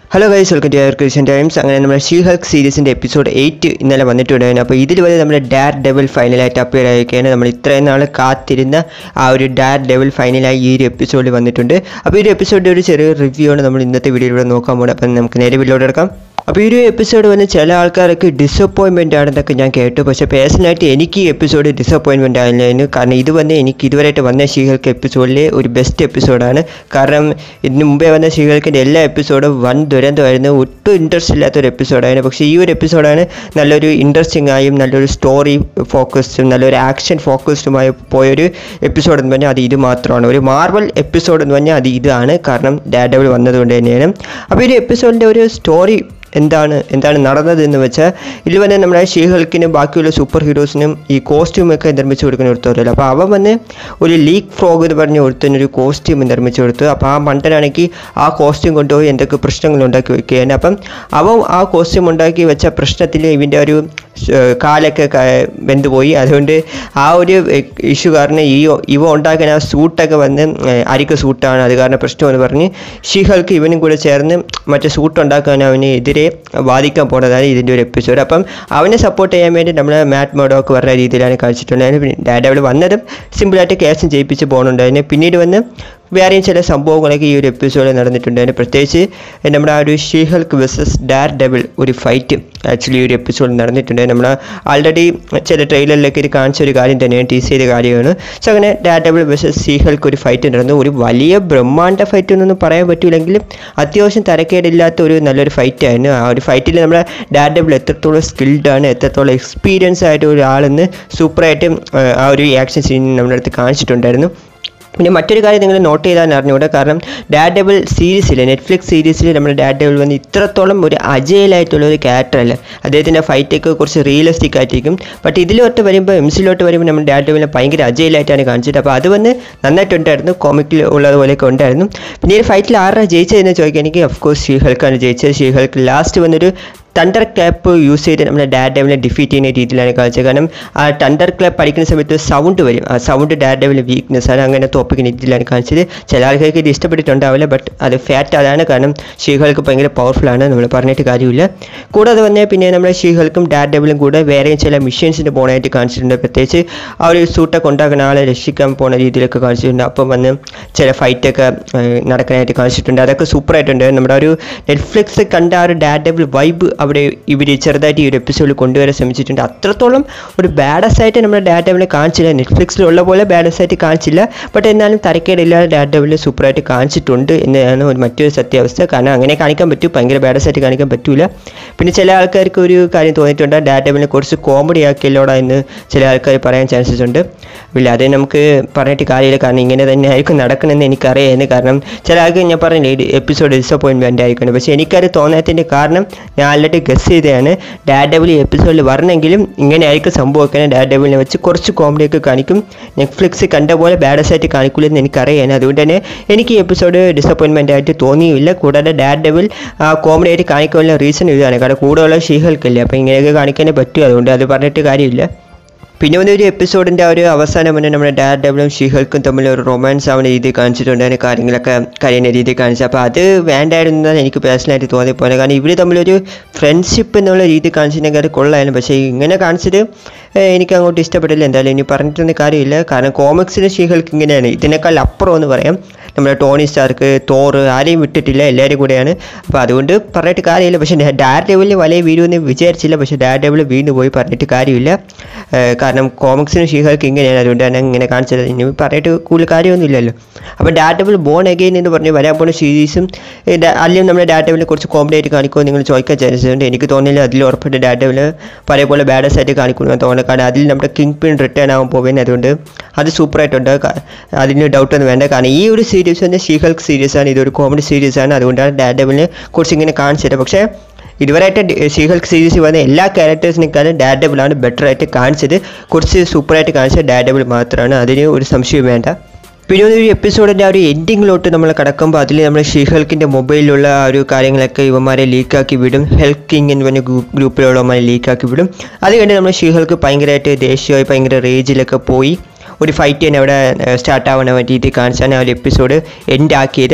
Hello guys welcome to our Christian times അങ്ങനെ നമ്മുടെ she ഹൽക്ക് സീരീസിൻ്റെ എപ്പിസോഡ് എയ്റ്റ് ഇന്നലെ വന്നിട്ടുണ്ടായിരുന്നു അപ്പോൾ ഇതിൽ വരെ നമ്മുടെ ഡാർ ഡെവൽ ഫൈനലായിട്ട് അപ്പിയർ ആയിരിക്കുകയാണ് നമ്മൾ ഇത്രയും നാൾ കാത്തിരുന്ന ആ ഒരു ഡാർ ഡെവൽ ഫൈനലായി ഈ ഒരു എപ്പിസോഡിൽ വന്നിട്ടുണ്ട് അപ്പോൾ ഈ ഒരു എപ്പിസോഡിൻ്റെ ഒരു ചെറിയ റിവ്യൂ ആണ് നമ്മൾ ഇന്നത്തെ വീഡിയോയിലൂടെ നോക്കാൻ പോകുന്നത് അപ്പം നമുക്ക് നേരെ വീഡിയോയിലൂടെ എടുക്കാം അപ്പോൾ ഈ ഒരു എപ്പിസോഡ് വന്ന് ചില ആൾക്കാർക്ക് ഡിസപ്പോയിൻമെൻ്റ് ആണെന്നൊക്കെ ഞാൻ കേട്ടു പക്ഷേ പേഴ്സണലായിട്ട് എനിക്ക് ഈ എപ്പിസോഡ് ഡിസപ്പോയിൻമെൻ്റ് ആയിരുന്നു കാരണം ഇത് വന്ന് എനിക്ക് ഇതുവരെയായിട്ട് വന്ന ഷീഹൽക്ക് എപ്പിസോഡിലെ ഒരു ബെസ്റ്റ് എപ്പിസോഡാണ് കാരണം ഇതിന് മുമ്പേ വന്ന ഷീഹൽക്കിൻ്റെ എല്ലാ എപ്പിസോഡും വൻ ദുരന്തമായിരുന്നു ഒട്ടും ഇൻട്രസ്റ്റ് ഇല്ലാത്തൊരു എപ്പിസോഡായിരുന്നു പക്ഷേ ഈ ഒരു എപ്പിസോഡാണ് നല്ലൊരു ഇൻട്രസ്റ്റിംഗ് ആയും നല്ലൊരു സ്റ്റോറി ഫോക്കസ്ഡും നല്ലൊരു ആക്ഷൻ ഫോക്കസ്ഡുമായി പോയൊരു എപ്പിസോഡ് എന്ന് പറഞ്ഞാൽ അത് ഇത് മാത്രമാണ് ഒരു മാർവൽ എപ്പിസോഡ് എന്ന് പറഞ്ഞാൽ അത് ഇതാണ് കാരണം ഡാഡബിൾ വന്നതുകൊണ്ട് തന്നെയാണ് അപ്പോൾ ഈ ഒരു എപ്പിസോഡിൻ്റെ ഒരു സ്റ്റോറി എന്താണ് എന്താണ് നടന്നതെന്ന് വെച്ചാൽ ഇതിൽ വന്ന് നമ്മുടെ ഷീഹൾക്കിനും ബാക്കിയുള്ള സൂപ്പർ ഹീറോസിനും ഈ കോസ്റ്റ്യൂമൊക്കെ നിർമ്മിച്ചു കൊടുക്കുന്ന ഒരുത്തരല്ലോ അപ്പോൾ അവൻ വന്ന് ഒരു ലീക്ക് ഫ്രോഗ് എന്ന് പറഞ്ഞ ഒരുത്തനൊരു കോസ്റ്റ്യൂം നിർമ്മിച്ചു കൊടുത്തു അപ്പോൾ ആ മണ്ടനാണെങ്കിൽ ആ കോസ്റ്റ്യൂം കൊണ്ടുപോയി എന്തൊക്കെ പ്രശ്നങ്ങൾ ഉണ്ടാക്കി വെക്കുകയാണ് അപ്പം അവൻ ആ കോസ്റ്റ്യൂം ഉണ്ടാക്കി വെച്ച പ്രശ്നത്തിൽ ഇവൻ്റെ ഒരു ഏഹ്, കാലൊക്കെ ക- വെന്തുപോയി അതുകൊണ്ട് ആ ഒരു ഇഷ്യൂ കാരണം ഈ ഇവ ഉണ്ടാക്കുന്ന ആ സൂട്ടൊക്കെ വന്ന് ഏഹ്, അരിക്ക് സൂട്ടാണ് അത് കാരണം പ്രശ്നമെന്ന് പറഞ്ഞ് ഷീഹൾക്ക് ഇവനും കൂടെ ചേർന്ന് മറ്റേ സൂട്ട് ഉണ്ടാക്കാൻ അവന് എതിരെ വാദിക്കാൻ പോകുന്നതാണ് ഇതിൻ്റെ ഒരു എപ്പിസോഡ് അപ്പം അവനെ സപ്പോർട്ട് ചെയ്യാൻ വേണ്ടി നമ്മൾ മാറ്റ് മോഡോക്ക് പറഞ്ഞ രീതിയിലാണ് കാണിച്ചിട്ടുണ്ടായത് പിന്നെ ഡാഡ അവിടെ വന്നതും സിമ്പിളായിട്ട് ക്യാഷും ചെയ്യിപ്പിച്ച് പോകുന്നുണ്ടായിരുന്നു പിന്നീട് വന്ന് വേറെയും ചില സംഭവങ്ങളൊക്കെ ഈ ഒരു എപ്പിസോഡിൽ നടന്നിട്ടുണ്ടായിരുന്നു പ്രത്യേകിച്ച് നമ്മുടെ ആ ഒരു ഷീഹൾക്ക് വെസസ് ഡാർ ഡബിൾ ഒരു ഫൈറ്റ് ആക്ച്വലി ഈ ഒരു എപ്പിസോഡിൽ നടന്നിട്ടുണ്ട് നമ്മൾ ആൾറെഡി ചില ട്രെയിലറിലൊക്കെ ഇത് കാണിച്ച ഒരു കാര്യം തന്നെയാണ് ടീസ് ചെയ്ത കാര്യമാണ് സോ അങ്ങനെ ഡാർ ഡബിൾ വെസസ് ഷീഹൾക്ക് ഒരു ഫൈറ്റ് നടന്നു ഒരു വലിയ ബ്രഹ്മാണ്ഡ ഫൈറ്റ് എന്നൊന്നും പറയാൻ പറ്റില്ലെങ്കിലും അത്യാവശ്യം തരക്കേടില്ലാത്ത ഒരു നല്ലൊരു ഫൈറ്റ് ആയിരുന്നു ആ ഒരു ഫൈറ്റിൽ നമ്മുടെ ഡാർ ഡബിൾ എത്രത്തോളം സ്കിൽഡ് ആണ് എത്രത്തോളം എക്സ്പീരിയൻസ് ആയിട്ട് ഒരാളെന്ന് സൂപ്പറായിട്ട് ആ ഒരു ആക്ഷൻ സീൻ നമ്മുടെ അടുത്ത് കാണിച്ചിട്ടുണ്ടായിരുന്നു പിന്നെ മറ്റൊരു കാര്യം നിങ്ങൾ നോട്ട് ചെയ്താൽ അറിഞ്ഞുകൂടെ കാരണം ഡാഡ് ഡബിൾ സീരീസിൽ നെറ്റ്ഫ്ലിക്സ് സീരീസിൽ നമ്മുടെ ഡാഡ് ഡബിൾ വന്ന് ഇത്രത്തോളം ഒരു അജയിലായിട്ടുള്ള ഒരു ക്യാരക്ടറല്ല അദ്ദേഹത്തിൻ്റെ ഫൈറ്റൊക്കെ കുറച്ച് റിയലിസ്റ്റിക് ആയിട്ടിരിക്കും ബട്ട് ഇതിലോട്ട് വരുമ്പോൾ എംസിലോട്ട് വരുമ്പോൾ നമ്മുടെ ഡാഡ് ഡബിളിനെ ഭയങ്കര അജയിലായിട്ടാണ് കാണിച്ചത് അപ്പോൾ അത് വന്ന് നന്നായിട്ടുണ്ടായിരുന്നു കോമിക്കിൽ ഉള്ളതുപോലെയൊക്കെ ഉണ്ടായിരുന്നു പിന്നെ ഈ ഫൈറ്റിൽ ആരാ ജയിച്ചതെന്ന് ചോദിക്കാൻ എനിക്ക് ഓഫ് കോഴ്സ് ഷീഹൽക്കാണ് ജയിച്ചത് ഷീഹൽക്ക് ലാസ്റ്റ് വന്നൊരു തണ്ടർ ക്ലാപ്പ് യൂസ് ചെയ്ത് നമ്മുടെ ഡാഡ് ഡെവിനെ ഡിഫീറ്റ് ചെയ്യുന്ന രീതിയിലാണ് കളിച്ചത് കാരണം ആ ടണ്ടർ ക്ലാപ്പ് പഠിക്കുന്ന സമയത്ത് സൗണ്ട് വരും ആ സൗണ്ട് ഡാഡ് ഡെവിലെ വീക്ക്നെസ് ആണ് അങ്ങനെ തോപ്പിക്കുന്ന രീതിയിലാണ് കാണിച്ചത് ചില ആൾക്കാർക്ക് ഇത് ഇഷ്ടപ്പെട്ടിട്ടുണ്ടാവില്ല ബട്ട് അത് ഫാറ്റ് അതാണ് കാരണം ഷീഹൾക്ക് ഭയങ്കര പവർഫുൾ ആണ് നമ്മൾ പറഞ്ഞിട്ട് കാര്യമില്ല കൂടാതെ വന്നേ പിന്നെ നമ്മുടെ ഷീഹൾക്കും ഡാഡ് ഡെവിലും കൂടെ വേറെയും ചില മിഷൻസിൻ്റെ പോണായിട്ട് കാണിച്ചിട്ടുണ്ട് പ്രത്യേകിച്ച് ആ ഒരു സൂട്ടൊക്കെ ഉണ്ടാക്കുന്ന ആളെ രക്ഷിക്കാൻ പോകുന്ന രീതിയിലൊക്കെ കാണിച്ചിട്ടുണ്ട് അപ്പം വന്ന് ചില ഫൈറ്റൊക്കെ നടക്കാനായിട്ട് കാണിച്ചിട്ടുണ്ട് അതൊക്കെ സൂപ്പറായിട്ടുണ്ട് നമ്മുടെ ഒരു നെറ്റ്ഫ്ലിക്സ് കണ്ട ആ ഒരു ഡാഡ് ഡെവിൾ വൈബ് അവിടെ ഇവർ ചെറുതായിട്ട് ഈ ഒരു എപ്പിസോഡിൽ കൊണ്ടുവരാൻ ശ്രമിച്ചിട്ടുണ്ട് അത്രത്തോളം ഒരു ബാഡസ് ആയിട്ട് നമ്മുടെ ഡാഡ് ഡെവിനെ കാണിച്ചില്ല നെറ്റ്ഫ്ലിക്സിലുള്ള പോലെ ബാഡസ് ആയിട്ട് കാണിച്ചില്ല ബട്ട് എന്നാലും തരക്കേടില്ലാതെ ഡാഡ് ഡെവിൽ സൂപ്പറായിട്ട് കാണിച്ചിട്ടുണ്ട് എന്നതാണ് ഒരു മറ്റൊരു സത്യാവസ്ഥ കാരണം അങ്ങനെ കാണിക്കാൻ പറ്റും ഭയങ്കര ബാഡസ് ആയിട്ട് കാണിക്കാൻ പറ്റൂല പിന്നെ ചില ആൾക്കാർക്ക് ഒരു കാര്യം തോന്നിയിട്ടുണ്ട് ഡാഡ് ഡെവിനെ കുറച്ച് കോമഡി ആക്കിയല്ലോടാ എന്ന് ചില ആൾക്കാർ പറയാൻ ചാൻസസ് ഉണ്ട് ഇല്ല അത് നമുക്ക് പറഞ്ഞിട്ട് കാര്യമില്ല കാരണം ഇങ്ങനെ തന്നെ ആയിരിക്കും നടക്കണമെന്ന് എനിക്കറിയായിരുന്നു കാരണം ചില ആൾക്ക് ഞാൻ പറഞ്ഞില്ലേ എപ്പിസോഡ് ഡിസപ്പോയിൻമെൻ്റ് ആയിരിക്കണം പക്ഷേ എനിക്കത് തോന്നാത്തതിൻ്റെ കാരണം ഞാൻ ആൾറെഡി ഗസ് ചെയ്തതാണ് ഡാഡ് ഡബിൾ ഈ എപ്പിസോഡിൽ വരണമെങ്കിലും ഇങ്ങനെ ആയിരിക്കും സംഭവിക്കണം ഡാഡ് ഡബിളിനെ വെച്ച് കുറച്ച് കോമഡിയൊക്കെ കാണിക്കും നെറ്റ്ഫ്ലിക്സ് കണ്ട പോലെ ബാഡസ് ആയിട്ട് കാണിക്കില്ലെന്ന് എനിക്കറിയാൻ അതുകൊണ്ട് തന്നെ എനിക്ക് ഈ എപ്പിസോഡ് ഡിസപ്പോയിൻമെൻ്റ് ആയിട്ട് തോന്നിയില്ല കൂടാതെ ഡാഡ് ഡബിൾ കോമഡി ആയിട്ട് കാണിക്കാനുള്ള റീസൺ ഇതാണ് കാരണം കൂടെയുള്ള ഷീഹൽക്കല്ലേ അപ്പോൾ ഇങ്ങനെയൊക്കെ കാണിക്കാനേ പറ്റൂ അതുകൊണ്ട് അത് പറഞ്ഞിട്ട് കാര്യമില്ല പിന്നെ വന്ന ഒരു എപ്പിസോഡിൻ്റെ ആ ഒരു അവസാനം മുന്നേ നമ്മുടെ ഡാഡ് ഡബിളും ഷീഹൽക്കും തമ്മിൽ ഒരു റൊമാൻസ് ആവുന്ന രീതി കാണിച്ചിട്ടുണ്ടായിരുന്നു കാര്യങ്ങളൊക്കെ കഴിയുന്ന രീതി കാണിച്ചു അപ്പോൾ അത് വേണ്ടായിരുന്നു എന്നാണ് എനിക്ക് പേഴ്സണലായിട്ട് തോന്നിപ്പോലെ കാരണം ഇവർ തമ്മിലൊരു ഫ്രണ്ട്ഷിപ്പ് എന്നുള്ള രീതി കാണിച്ചിട്ടുണ്ടെങ്കിൽ അത് കൊള്ളായിരുന്നു പക്ഷേ ഇങ്ങനെ കാണിച്ചത് ഏഹ്, എനിക്ക് അങ്ങോട്ട് ഇഷ്ടപ്പെട്ടില്ല എന്തായാലും ഇനി പറഞ്ഞിട്ടൊന്നും കാര്യമില്ല കാരണം കോമിക്സിലെ ഷീഹൽക്ക് ഇങ്ങനെയാണ് ഇതിനേക്കാൾ അപ്പുറം എന്ന് പറയാം നമ്മുടെ ടോണി സ്റ്റാർക്ക് തോറ് ആരെയും വിട്ടിട്ടില്ല എല്ലാവരും കൂടെയാണ് അപ്പോൾ അതുകൊണ്ട് പറഞ്ഞിട്ട് കാര്യമില്ല പക്ഷേ ഡാഡ് ഡെവിളിൽ വലയ വീഴുമെന്ന് വിചാരിച്ചില്ല പക്ഷേ ഡാഡ് ഡെവിൾ വീണ് പോയി പറഞ്ഞിട്ട് കാര്യമില്ല ഏഹ് കാരണം കോമിക്സിന് ഷീഹൾക്ക് ഇങ്ങനെയാണ് അതുകൊണ്ട് തന്നെ ഇങ്ങനെ കാണിച്ചത് ഇനി പറഞ്ഞിട്ട് കൂടുതൽ കാര്യമൊന്നുമില്ലല്ലോ അപ്പോൾ ഡാഡ് ഡെവിൾ ബോൺ അഗെയിൻ എന്ന് പറഞ്ഞ് വരാൻ പോകുന്ന സീരീസും അല്ലെങ്കിൽ നമ്മുടെ ഡാഡ് ഡെവിളിനെ കുറച്ച് കോമഡി ആയിട്ട് കാണിക്കുമോ നിങ്ങൾ ചോദിക്കാൻ ചാൻസ് ഉണ്ട് എനിക്ക് തോന്നില്ല അതിൽ ഉറപ്പിട്ട് ഡാഡ് ഡെവിൾ പഴയ പോലെ ബാഡസ് ആയിട്ട് കാണിക്കുമെന്ന് തോന്നുന്നു കാരണം അതിൽ നമ്മുടെ കിങ് പിൻ റിട്ടേൺ ആവാൻ പോകുന്നത് അതുകൊണ്ട് അത് സൂപ്പറായിട്ടുണ്ട് ക- അതിന് ഡൗട്ടൊന്നും വേണ്ട കാരണം ഈ ഒരു സീരീസ് തന്നെ ഷീഹൾക്ക് സീരീസ് ആണ് ഇതൊരു കോമഡി സീരീസ് ആണ് അതുകൊണ്ടാണ് ഡാഡ് ഡെവിളിനെ കുറിച്ച് ഇങ്ങനെ കാണിച്ചത് പക്ഷേ ഇതുവരെയായിട്ട് ഷീഹൾക്ക് സീരീസിൽ വന്ന എല്ലാ ക്യാരക്ടേഴ്സിനേക്കാളും ഡാഡ് ഡെബിളാണ് ബെറ്റർ ആയിട്ട് കാണിച്ചത് കുറച്ച് സൂപ്പറായിട്ട് കാണിച്ചത് ഡാഡ് ഡെബിൾ മാത്രമാണ് അതിന് ഒരു സംശയവും വേണ്ട പിന്നെ ഒരു എപ്പിസോഡിൻ്റെ ആ ഒരു എൻഡിങ്ങിലോട്ട് നമ്മൾ കിടക്കുമ്പോൾ അതിൽ നമ്മൾ ഷീഹൽക്കിൻ്റെ മൊബൈലിലുള്ള ആ ഒരു കാര്യങ്ങളൊക്കെ ഇവന്മാരെ ലീക്കാക്കി വിടും ഹെൽത്ത് കിങ് എന്ന് പറഞ്ഞ ഗ്രൂ- ഗ്രൂപ്പിലുള്ളവന്മാരെ ലീക്കാക്കി വിടും അത് കഴിഞ്ഞ് നമ്മൾ ഷീഹൽക്ക് ഭയങ്കരമായിട്ട് ദേഷ്യമായി ഭയങ്കര റേജിലൊക്കെ പോയി ഒരു ഫൈറ്റ് തന്നെ അവിടെ സ്റ്റാർട്ട് ആവുന്ന രീതി കാണിച്ചാണ് ആ ഒരു എപ്പിസോഡ് എൻഡ് ആക്കിയത്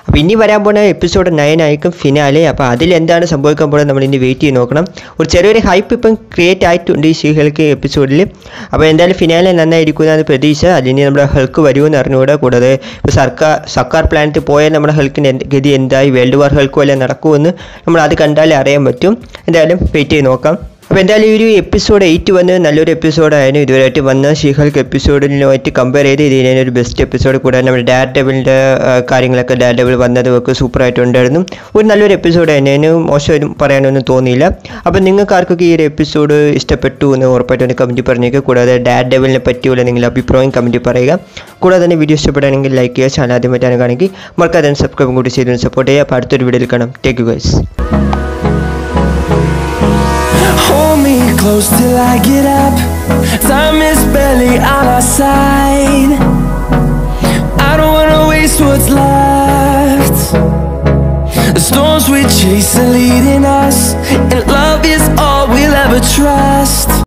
അപ്പോൾ ഇനി വരാൻ പോകുന്ന എപ്പിസോഡ് നയൻ ആയിരിക്കും ഫിനാലെ അപ്പോൾ അതിൽ എന്താണ് സംഭവിക്കാൻ പോകുന്നത് നമ്മൾ ഇനി വെയിറ്റ് ചെയ്ത് നോക്കണം ഒരു ചെറിയൊരു ഹൈപ്പ് ഇപ്പം ക്രിയേറ്റ് ആയിട്ടുണ്ട് ഈ ഷീ ഹൾക്ക് എപ്പിസോഡിൽ അപ്പോൾ എന്തായാലും ഫിനാലെ നന്നായിരിക്കും എന്നാണ് പ്രതീക്ഷ അതിന് നമ്മുടെ ഹൾക്ക് വരുമെന്ന് അറിഞ്ഞുകൂടാ കൂടാതെ ഇപ്പോൾ സർക്കാർ സർക്കാർ പ്ലാനറ്റ് പോയാൽ നമ്മുടെ ഹൾക്കിൻ്റെ എന്ത് ഗതി എന്തായി വേൾഡ് വാർ ഹൾക്ക് വല്ല നടക്കുമെന്ന് നമ്മൾ അത് കണ്ടാലേ അറിയാൻ പറ്റും എന്തായാലും വെയിറ്റ് ചെയ്ത് നോക്കാം അപ്പോൾ എന്തായാലും ഈ ഒരു എപ്പിസോഡ് എയ്റ്റ് വന്ന് നല്ലൊരു എപ്പിസോഡായിരുന്നു ഇതുവരെയായിട്ട് വന്ന ഷീഹൾക്ക് എപ്പിസോഡിനുമായിട്ട് കമ്പയർ ചെയ്ത് ഇതിനെ ഒരു ബെസ്റ്റ് എപ്പിസോഡ് കൂടാതെ നമ്മുടെ ഡാർ ഡെബിളിൻ്റെ കാര്യങ്ങളൊക്കെ ഡാർ ഡെബിൾ വന്നതും ഒക്കെ സൂപ്പറായിട്ടുണ്ടായിരുന്നു ഒരു നല്ലൊരു എപ്പിസോഡ് തന്നെ മോശം പറയാനൊന്നും തോന്നിയില്ല അപ്പോൾ നിങ്ങൾക്ക് ആർക്കൊക്കെ ഈ ഒരു എപ്പിസോഡ് ഇഷ്ടപ്പെട്ടു എന്ന് ഉറപ്പായിട്ട് കമൻറ്റ് പറഞ്ഞേക്കുക കൂടാതെ ഡാർ ഡെബിളിനെ പറ്റിയുള്ള നിങ്ങളുടെ അഭിപ്രായം കമൻറ്റ് പറയുക കൂടാതെ തന്നെ വീഡിയോ ഇഷ്ടപ്പെടുകയാണെങ്കിൽ ലൈക്ക് ചെയ്യുക ചാനൽ ആദ്യമായിട്ടാണ് കാണെങ്കിൽ മറക്കാതെ സബ്സ്ക്രൈബും കൂടി ചെയ്ത് സപ്പോർട്ട് ചെയ്യുക അപ്പോൾ അടുത്തൊരു വീഡിയോയിൽ കാണാം take you guys Hold me close till I get up. Time is barely on our side. I don't wanna waste what's left. The storms we chase are leading us, and love is all we'll ever trust.